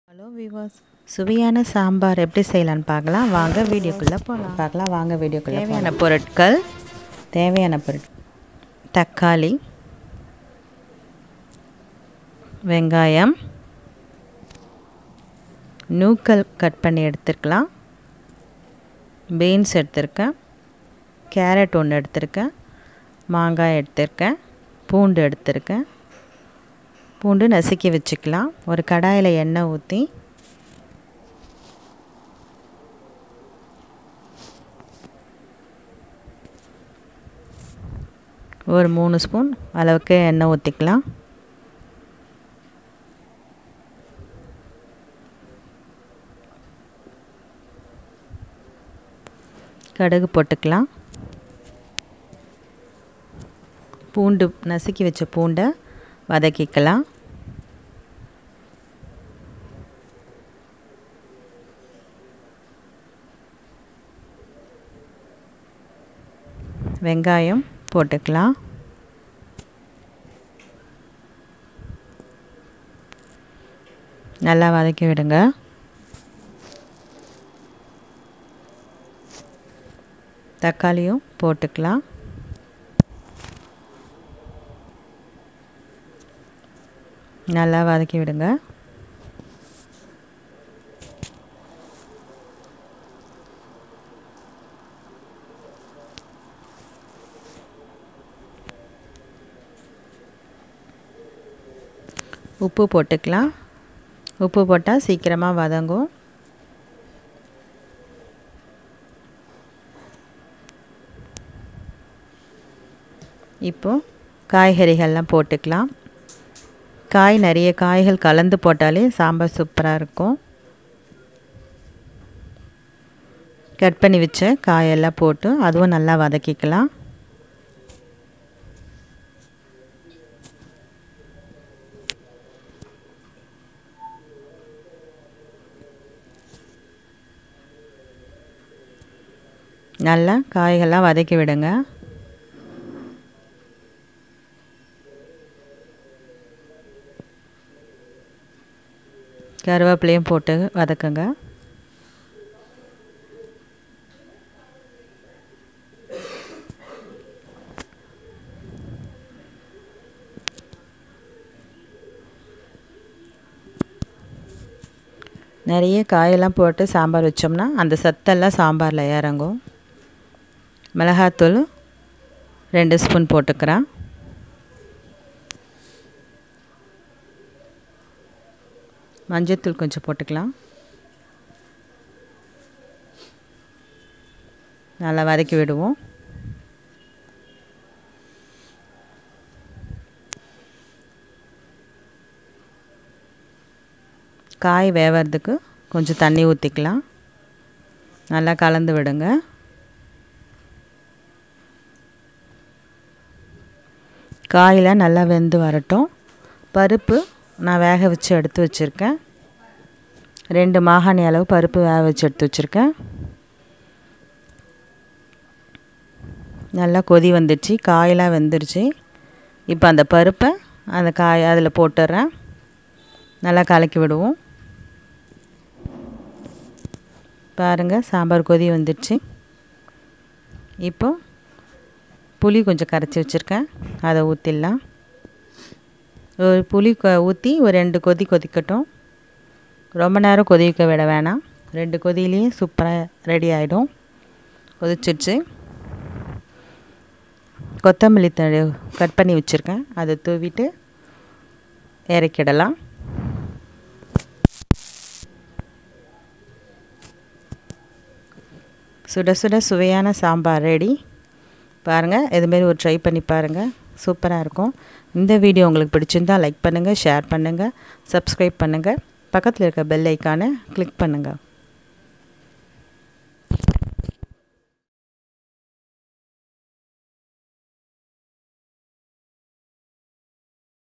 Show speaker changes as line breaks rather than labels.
hello விவாஸ் சுவையான சாம்பார் எப்படி செய்யலான்னு பார்க்கலாம் வாங்க வீடியோக்குள்ளே போகலாம் பார்க்கலாம் வாங்க வீடியோக்குள்ளே தேவையான பொருட்கள் தேவையான பொருட்கள் தக்காளி வெங்காயம் நூக்கல் கட் பண்ணி எடுத்துருக்கலாம் பீன்ஸ் எடுத்திருக்கேன் கேரட் ஒன்று எடுத்திருக்கேன் மாங்காய் எடுத்திருக்கேன் பூண்டு எடுத்திருக்கேன் பூண்டு நசுக்கி வச்சுக்கலாம் ஒரு கடாயில் எண்ணெய் ஊற்றி ஒரு மூணு ஸ்பூன் அளவுக்கு எண்ணெய் ஊற்றிக்கலாம் கடுகு போட்டுக்கலாம் பூண்டு நசுக்கி வச்ச பூண்டை வதக்கிக்கலாம் வெங்காயம் போட்டுக்கலாம் நல்லா வதக்கி விடுங்க தக்காளியும் போட்டுக்கலாம் நல்லா வதக்கி விடுங்க உப்பு போட்டுக்கலாம் உப்பு போட்டால் சீக்கிரமாக வதங்கும் இப்போது காய்கறிகள்லாம் போட்டுக்கலாம் காய் நிறைய காய்கள் கலந்து போட்டாலே சாம்பார் சூப்பராக இருக்கும் கட் பண்ணி வச்ச காயெல்லாம் போட்டு அதுவும் நல்லா வதக்கிக்கலாம் நல்லா காய்கள்லாம் வதக்கி விடுங்க கருவேப்பிலையும் போட்டு வதக்குங்க நிறைய காயெல்லாம் போட்டு சாம்பார் வச்சோம்னா அந்த சத்தெல்லாம் சாம்பாரில் இறங்கும் மிளகாத்தூள் ரெண்டு ஸ்பூன் போட்டுக்கிறேன் மஞ்சத்தூள் கொஞ்சம் போட்டுக்கலாம் நல்லா வதக்கி விடுவோம் காய் வேவறதுக்கு கொஞ்சம் தண்ணி ஊற்றிக்கலாம் நல்லா கலந்து விடுங்க காயெலாம் நல்லா வெந்து வரட்டும் பருப்பு நான் வேக வச்சு எடுத்து வச்சுருக்கேன் ரெண்டு மாகாணி அளவு பருப்பு வேக வச்சு எடுத்து வச்சுருக்கேன் நல்லா கொதி வந்துடுச்சு காயெல்லாம் வெந்துருச்சு இப்போ அந்த பருப்பை அந்த காய் அதில் போட்டுடுறேன் நல்லா கலக்கி விடுவோம் பாருங்கள் சாம்பார் கொதி வந்துடுச்சு இப்போ புளி கொஞ்சம் கரைச்சி வச்சுருக்கேன் அதை ஊற்றிடலாம் ஒரு புளி கொ ஊற்றி ஒரு ரெண்டு கொதி கொதிக்கட்டும் ரொம்ப நேரம் கொதிக்க விட வேணாம் ரெண்டு கொதியிலையும் சூப்பராக ரெடி ஆகிடும் கொதிச்சிடுச்சு கொத்தமல்லி தழை கட் பண்ணி வச்சுருக்கேன் அதை தூவிட்டு இறக்கிடலாம் சுட சுட சுவையான சாம்பார் ரெடி பாருங்கள் இதுமாரி ஒரு ட்ரை பண்ணி பாருங்கள் சூப்பராக இருக்கும் இந்த வீடியோ உங்களுக்கு பிடிச்சிருந்தால் லைக் பண்ணுங்கள் ஷேர் பண்ணுங்கள் சப்ஸ்கிரைப் பண்ணுங்கள் பக்கத்தில் இருக்க பெல் ஐக்கானை கிளிக் பண்ணுங்கள்